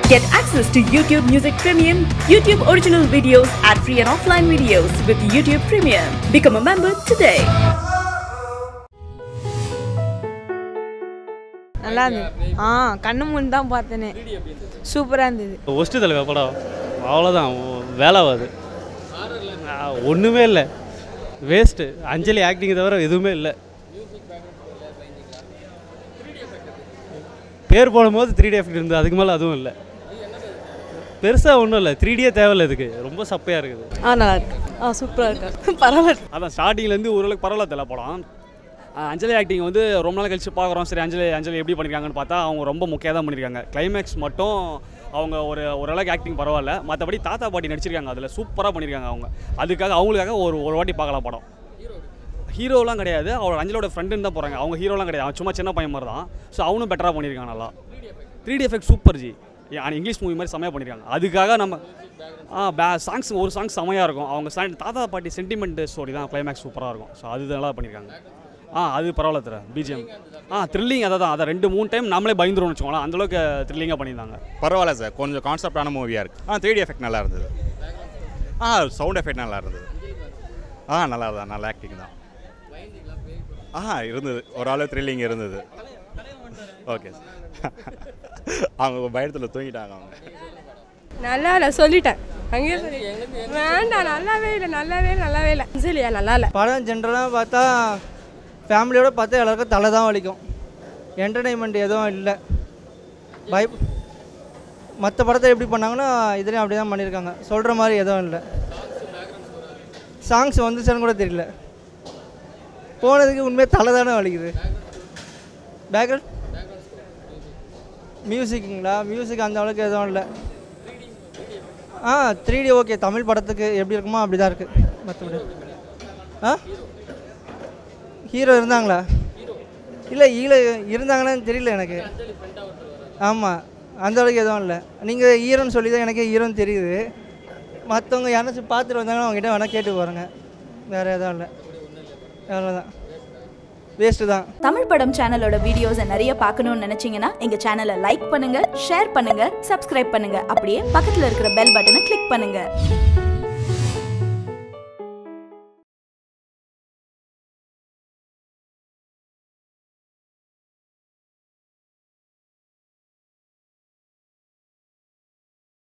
Get access to YouTube Music Premium, YouTube original videos, and free and offline videos with YouTube Premium. Become a member today. நல்லா இருந்தது ஆ கண்ணு முன் தான் பார்த்தேனே சூப்பராக இருந்தது ஒஸ்ட்டு தலைவா படம் அவ்வளோதான் வேலைவாது ஒன்றுமே இல்லை வேஸ்ட்டு அஞ்சலி ஆக்டிங் தவிர எதுவுமே இல்லை பேர் போடும்போது த்ரீ டி எஃபெக்ட் இருந்தது அதுக்கு மேலே அதுவும் இல்லை பெருசாக ஒன்றும் இல்லை த்ரீ டியே தேவையில்ல இதுக்கு ரொம்ப சப்பையாக இருக்குது ஆ நல்லா இருக்கு ஆ சூப்பராக இருக்கு பரவாயில்ல அதான் ஸ்டார்டிங்லேருந்து ஓரளவுக்கு பரவாயில்ல தெரியல படம் ஆஹ் அஞ்சலி ஆக்டிங் வந்து ரொம்ப நாள் கழிச்சு பார்க்குறோம் சரி அஞ்சலி அஞ்சலி எப்படி பண்ணியிருக்காங்கன்னு பார்த்தா அவங்க ரொம்ப முக்கியம் தான் பண்ணியிருக்காங்க கிளைமேக்ஸ் மட்டும் அவங்க ஒரு ஓரளவுக்கு ஆக்டிங் பரவாயில்ல மற்றபடி தாத்தா பாட்டி நடிச்சிருக்காங்க அதில் சூப்பராக பண்ணியிருக்காங்க அவங்க அதுக்காக அவங்களுக்காக ஒரு ஒரு வாட்டி பார்க்கலாம் படம் ஹீரோலாம் கிடையாது அவரோட அஞ்சலோட ஃப்ரெண்டுன்னு தான் போகிறாங்க அவங்க ஹீரோலாம் கிடையாது அவன் சும்மா சின்ன பையன் மாதிரி தான் ஸோ அவனும் பெட்டராக பண்ணியிருக்காங்க நல்லா த்ரீ டி எஃபெக்ட் சூப்பர் ஜி ஆனால் இங்கிலீஷ் மூவி மாதிரி செமையாக பண்ணியிருக்காங்க அதுக்காக நம்ம ஆ பே சாங்ஸ் ஒரு சாங் செமையாக இருக்கும் அவங்க sa- தாத்தா பாட்டி சென்டிமெண்ட் ஸ்டோரி தான் கிளைமேக்ஸ் சூப்பராக இருக்கும் ஸோ அது நல்லா பண்ணியிருக்காங்க ஆ அது பரவாயில்ல தர பிஜிஎம் ஆ த்ரில்லிங் அதை தான் அதை ரெண்டு மூணு டைம் நம்மளே பயந்துருவோம்னு வச்சுக்கோங்களேன் அந்தளவுக்கு த்ரில்லிங்காக பண்ணியிருந்தாங்க பரவாயில்ல சார் கொஞ்சம் கான்செப்டான மூவியாக இருக்குது ஆ த்ரீ டி எஃபெக்ட் நல்லா இருந்தது ஆ சவுண்ட் எஃபெக்ட் நல்லா இருந்தது ஆ நல்லா இருந்தது நல்ல ஆக்டிங் தான் ஆ இருந்தது ஒரு அளவு த்ரில்லிங் இருந்தது ஓகே சார் அவங்க பயத்தில் தூங்கிட்டாங்க அவங்க நல்லா இல்லை சொல்லிட்டேன் அங்கேயே சொல்லி வேண்டாம் நல்லாவே இல்லை நல்லாவே இல்லை, நல்லாவே இல்லை சரியா நல்லா இல்லை படம் ஜென்ரலாக பார்த்தா ஃபேமிலியோட பார்த்தா எல்லாருக்கும் தலை தான் வலிக்கும் என்டர்டெயின்மெண்ட் எதுவும் இல்லை பை மற்ற படத்தை எப்படி பண்ணாங்கன்னா இதுலேயும் அப்படி தான் பண்ணியிருக்காங்க சொல்கிற மாதிரி எதுவும் இல்லை சாங்ஸ் வந்துச்சுன்னு கூட தெரியல போனதுக்கு உண்மையாக தலை தானே வலிக்குது பேக்ரவுண்ட் மியூசிக்குங்களா மியூசிக் அந்த அளவுக்கு எதுவும் இல்லை ஆ த்ரீ டி ஓகே தமிழ் படத்துக்கு எப்படி இருக்குமோ அப்படி தான் இருக்குது மற்றபடி ஆ ஹீரோ இருந்தாங்களா இல்லை ஹீரோ இருந்தாங்களான்னு தெரியல எனக்கு ஆமாம் அந்த அளவுக்கு எதுவும் இல்லை நீங்கள் ஹீரோன்னு சொல்லி தான் எனக்கே ஹீரோன்னு தெரியுது மற்றவங்க யாராச்சும் பார்த்துட்டு வந்தாங்கன்னா அவங்ககிட்ட வேணால் கேட்டு போகிறேங்க வேறு எதுவும் இல்லை அவ்வளோதான் வேஸ்ட்டு தான் தமிழ் படம் சேனலோட வீடியோஸை நிறைய பார்க்கணும்னு நினைச்சீங்கன்னா எங்க சேனலை லைக் பண்ணுங்க ஷேர் பண்ணுங்க சப்ஸ்கிரைப் பண்ணுங்க அப்படியே பக்கத்துல இருக்கிற பெல் பட்டனை கிளிக் பண்ணுங்க